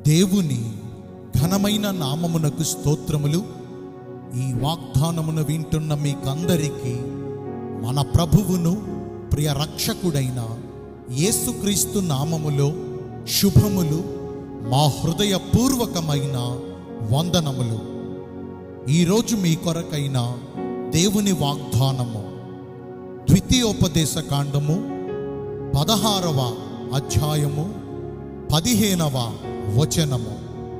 దేవుని ఘనమైన నామమునకు స్తోత్రములు ఈ వాగ్దానమును వింటున్న మీకందరికీ మన ప్రభువును ప్రియ రక్షకుడైన యేసుక్రీస్తు నామములో శుభములు మా హృదయపూర్వకమైన వందనములు ఈరోజు మీ కొరకైన దేవుని వాగ్దానము ద్వితీయోపదేశ కాండము పదహారవ అధ్యాయము పదిహేనవ వచనము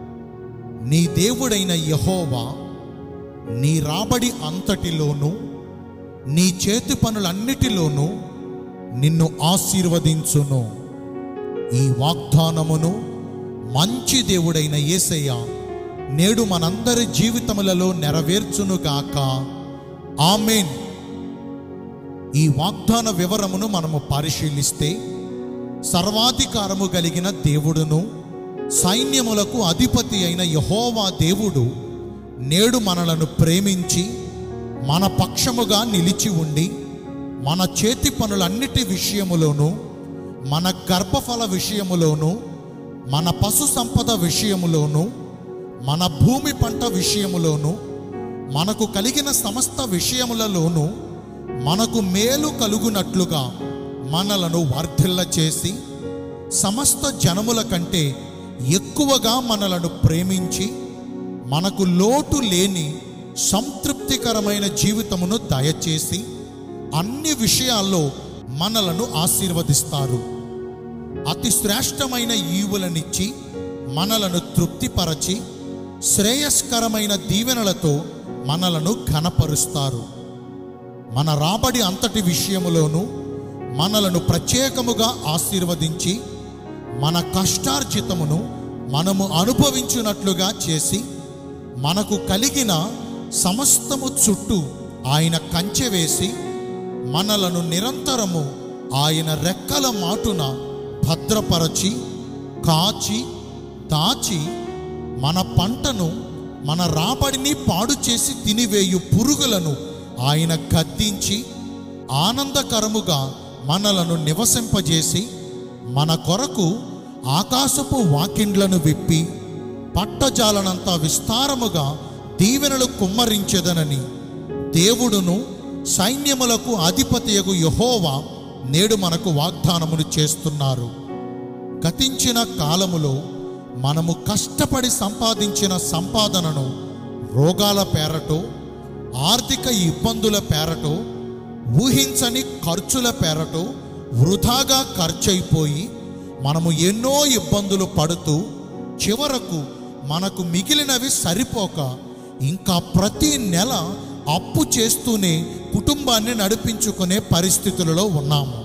నీ దేవుడైన యహోవా నీ రాబడి అంతటిలోనూ నీ చేతి పనులన్నిటిలోనూ నిన్ను ఆశీర్వదించును ఈ వాగ్దానమును మంచి దేవుడైన యేసయ్య నేడు మనందరి జీవితములలో నెరవేర్చునుగాక ఆమెన్ ఈ వాగ్దాన వివరమును మనము పరిశీలిస్తే సర్వాధికారము కలిగిన దేవుడును సైన్యములకు అధిపతి అయిన యహోవా దేవుడు నేడు మనలను ప్రేమించి మన పక్షముగా నిలిచి ఉండి మన చేతి పనులన్నిటి విషయములోనూ మన గర్భఫల విషయములోనూ మన పశు సంపద విషయములోనూ మన భూమి పంట విషయములోనూ మనకు కలిగిన సమస్త విషయములలోనూ మనకు మేలు కలుగునట్లుగా మనలను వర్ధిల్ల చేసి సమస్త జనముల కంటే ఎక్కువగా మనలను ప్రేమించి మనకు లోటు లేని సంతృప్తికరమైన జీవితమును దయచేసి అన్ని విషయాల్లో మనలను ఆశీర్వదిస్తారు అతి శ్రేష్టమైన ఈవులనిచ్చి మనలను తృప్తిపరచి శ్రేయస్కరమైన దీవెనలతో మనలను ఘనపరుస్తారు మన రాబడి అంతటి విషయములోనూ మనలను ప్రత్యేకముగా ఆశీర్వదించి మన కష్టార్జితమును మనము అనుభవించున్నట్లుగా చేసి మనకు కలిగిన సమస్తము చుట్టూ ఆయన కంచె వేసి మనలను నిరంతరము ఆయన రెక్కల మాటున భద్రపరచి కాచి దాచి మన పంటను మన రాబడిని పాడు చేసి తినివేయు పురుగులను ఆయన గద్దించి ఆనందకరముగా మనలను నివసింపజేసి మన కొరకు ఆకాశపు వాకిండ్లను విప్పి పట్టజాలనంత విస్తారముగా దీవెనలు కుమ్మరించెదనని దేవుడును సైన్యములకు అధిపతియగు యహోవా నేడు మనకు వాగ్దానములు చేస్తున్నారు గతించిన కాలములో మనము కష్టపడి సంపాదించిన సంపాదనను రోగాల పేరటో ఆర్థిక ఇబ్బందుల పేరటో ఊహించని ఖర్చుల పేరటో వృధాగా ఖర్చయిపోయి మనము ఎన్నో ఇబ్బందులు పడుతూ చివరకు మనకు మిగిలినవి సరిపోక ఇంకా ప్రతి నెల అప్పు చేస్తూనే కుటుంబాన్ని నడిపించుకునే పరిస్థితులలో ఉన్నాము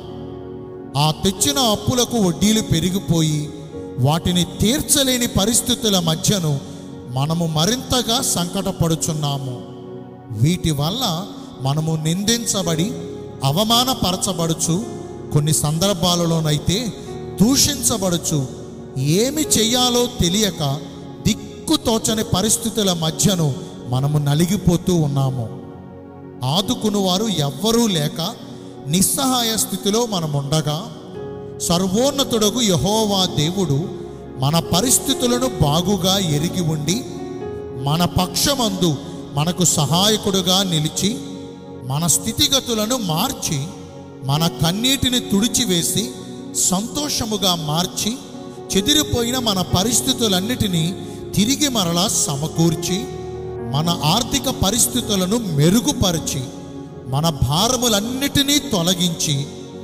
ఆ తెచ్చిన అప్పులకు వడ్డీలు పెరిగిపోయి వాటిని తీర్చలేని పరిస్థితుల మధ్యను మనము మరింతగా సంకటపడుచున్నాము వీటి వల్ల మనము నిందించబడి అవమానపరచబడుచు కొన్ని సందర్భాలలోనైతే దూషించబడుచు ఏమి చెయ్యాలో తెలియక దిక్కుతోచని పరిస్థితుల మధ్యను మనము నలిగిపోతూ ఉన్నాము ఆదుకుని వారు ఎవ్వరూ లేక నిస్సహాయ స్థితిలో మనం ఉండగా సర్వోన్నతుడగు యహోవా దేవుడు మన పరిస్థితులను బాగుగా ఎరిగి ఉండి మన పక్షమందు మనకు సహాయకుడుగా నిలిచి మన స్థితిగతులను మార్చి మన కన్నీటిని తుడిచివేసి సంతోషముగా మార్చి చెదిరిపోయిన మన పరిస్థితులన్నిటినీ తిరిగి మరలా సమకూర్చి మన ఆర్థిక పరిస్థితులను మెరుగుపరిచి మన భారములన్నిటినీ తొలగించి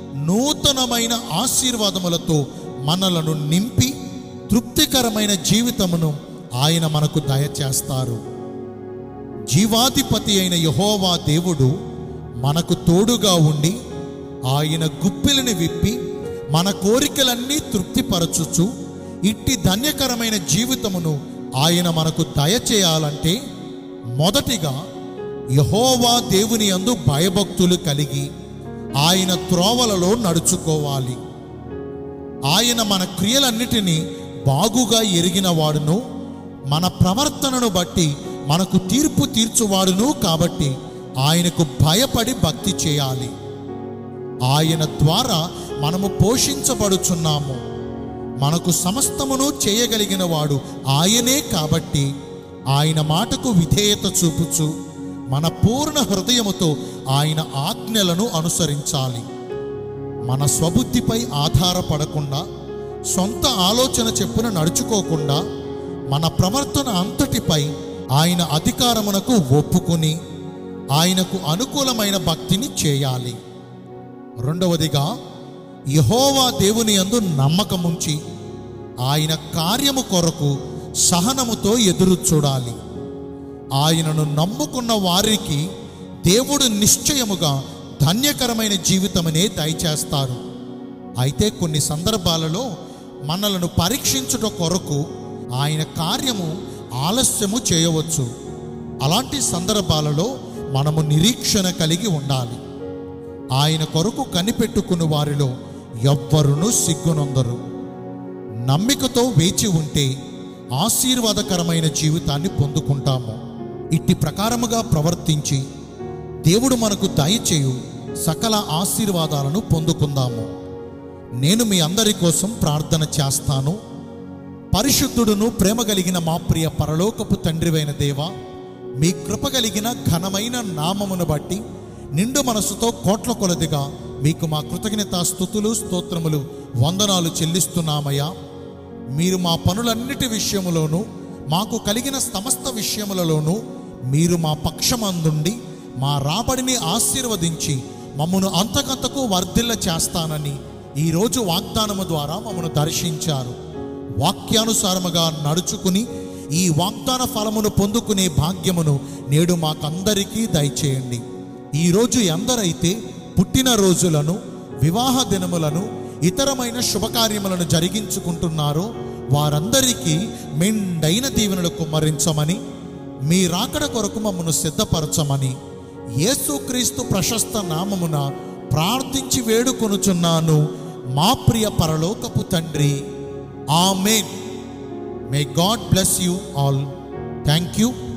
నూతనమైన ఆశీర్వాదములతో మనలను నింపి తృప్తికరమైన జీవితమును ఆయన మనకు దయచేస్తారు జీవాధిపతి అయిన యహోవా దేవుడు మనకు తోడుగా ఉండి ఆయన గుప్పిలిని విప్పి మన కోరికలన్నీ తృప్తిపరచుచు ఇట్టి ధన్యకరమైన జీవితమును ఆయన మనకు దయచేయాలంటే మొదటిగా యహోవా దేవుని యందు భయభక్తులు కలిగి ఆయన త్రోవలలో నడుచుకోవాలి ఆయన మన క్రియలన్నిటినీ బాగుగా ఎరిగిన వాడును మన ప్రవర్తనను బట్టి మనకు తీర్పు తీర్చువాడును కాబట్టి ఆయనకు భయపడి భక్తి చేయాలి ఆయన ద్వారా మనము పోషించబడుచున్నాము మనకు సమస్తమును చేయగలిగిన వాడు ఆయనే కాబట్టి ఆయన మాటకు విధేయత చూపుచు మన పూర్ణ హృదయముతో ఆయన ఆజ్ఞలను అనుసరించాలి మన స్వబుద్ధిపై ఆధారపడకుండా సొంత ఆలోచన చెప్పున నడుచుకోకుండా మన ప్రవర్తన అంతటిపై ఆయన అధికారమునకు ఒప్పుకుని ఆయనకు అనుకూలమైన భక్తిని చేయాలి రెండవదిగా యహోవా దేవుని యందు నమ్మకముంచి ఆయన కార్యము కొరకు సహనముతో ఎదురు చూడాలి ఆయనను నమ్ముకున్న వారికి దేవుడు నిశ్చయముగా ధన్యకరమైన జీవితమనే దయచేస్తారు అయితే కొన్ని సందర్భాలలో మనలను పరీక్షించుట కొరకు ఆయన కార్యము ఆలస్యము చేయవచ్చు అలాంటి సందర్భాలలో మనము నిరీక్షణ కలిగి ఉండాలి ఆయన కొరకు కనిపెట్టుకుని వారిలో ఎవ్వరును సిగ్గునొందరు నమ్మికతో వేచి ఉంటే ఆశీర్వాదకరమైన జీవితాన్ని పొందుకుంటాము ఇట్టి ప్రకారముగా ప్రవర్తించి దేవుడు మనకు దయచేయు సకల ఆశీర్వాదాలను పొందుకుందాము నేను మీ అందరి కోసం ప్రార్థన చేస్తాను పరిశుద్ధుడును ప్రేమ కలిగిన మా ప్రియ పరలోకపు తండ్రివైన దేవ మీ కృప కలిగిన ఘనమైన నామమును బట్టి నిండు మనసుతో కోట్ల కొలదిగా మీకు మా కృతజ్ఞత స్థుతులు స్తోత్రములు వందనాలు చెల్లిస్తున్నామయ్యా మీరు మా పనులన్నిటి విషయములోనూ మాకు కలిగిన సమస్త విషయములలోనూ మీరు మా పక్షమందుండి మా రాబడిని ఆశీర్వదించి మమ్మను అంతకంతకు వర్ధిల్ల చేస్తానని ఈరోజు వాగ్దానము ద్వారా మమ్మను దర్శించారు వాక్యానుసారముగా నడుచుకుని ఈ వాగ్దాన ఫలమును పొందుకునే భాగ్యమును నేడు మాకందరికీ దయచేయండి ఈరోజు ఎందరైతే పుట్టిన రోజులను వివాహ దినములను ఇతరమైన శుభకార్యములను జరిగించుకుంటున్నారో వారందరికీ మెండైన దీవెనలు కుమ్మరించమని మీ రాకడ కొరకు మమ్మను సిద్ధపరచమని యేసుక్రీస్తు ప్రశస్త నామమున ప్రార్థించి వేడుకొనుచున్నాను మా ప్రియ పరలోకపు తండ్రి amen may God bless you all thank you